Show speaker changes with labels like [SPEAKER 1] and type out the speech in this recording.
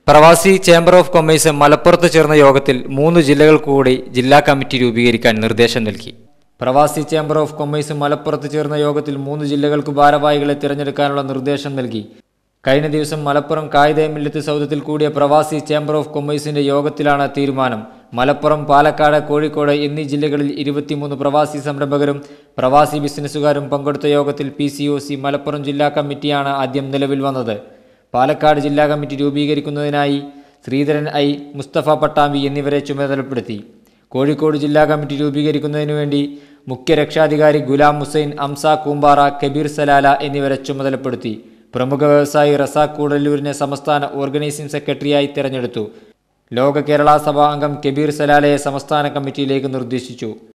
[SPEAKER 1] പ്രവാസി chamber of commerce മലപ്പുറത്ത് ചേർന്ന യോഗത്തിൽ മൂന്ന് ജില്ലകൾക്ക് കൂടി ജില്ലാ കമ്മിറ്റി രൂപീകരിക്കാൻ നിർദ്ദേശം നൽകി പ്രവാസി ചേംബർ ഓഫ് കൊമേഴ്സ് മലപ്പുറത്ത് ചേർന്ന യോഗത്തിൽ മൂന്ന് ജില്ലകൾക്ക് ഭാരവാഹികളെ തിരഞ്ഞെടുക്കാനുള്ള നിർദ്ദേശം നൽകി കഴിഞ്ഞ ദിവസം മലപ്പുറം കായിക മില്ലത്ത് സൗദത്തിൽ കൂടിയ പ്രവാസി ചേംബർ ഓഫ് കൊമേഴ്സിന്റെ യോഗത്തിലാണ് തീരുമാനം മലപ്പുറം പാലക്കാട് കോഴിക്കോട് എന്നീ ജില്ലകളിൽ ഇരുപത്തിമൂന്ന് പ്രവാസി സംരംഭകരും പ്രവാസി ബിസിനസ്സുകാരും പങ്കെടുത്ത യോഗത്തിൽ P C O C Malappuram ജില്ലാ കമ്മിറ്റിയാണ് ആദ്യം നിലവിൽ വന്നത് പാലക്കാട് ജില്ലാ കമ്മിറ്റി രൂപീകരിക്കുന്നതിനായി ശ്രീധരൻ ഐ മുസ്തഫ പട്ടാമ്പി എന്നിവരെ ചുമതലപ്പെടുത്തി കോഴിക്കോട് ജില്ലാ കമ്മിറ്റി രൂപീകരിക്കുന്നതിനു വേണ്ടി മുഖ്യ രക്ഷാധികാരി ഗുലാം ഹുസൈൻ അംസ കൂമ്പാറ കബീർ സലാല എന്നിവരെ ചുമതലപ്പെടുത്തി പ്രമുഖ വ്യവസായി റസാഖ് കൂടല്ലൂരിനെ സംസ്ഥാന ഓർഗനൈസിംഗ് സെക്രട്ടറിയായി തെരഞ്ഞെടുത്തു ലോക കേരള സഭ അംഗം കബീർ സലാലയെ സംസ്ഥാന കമ്മിറ്റിയിലേക്ക് നിർദ്ദേശിച്ചു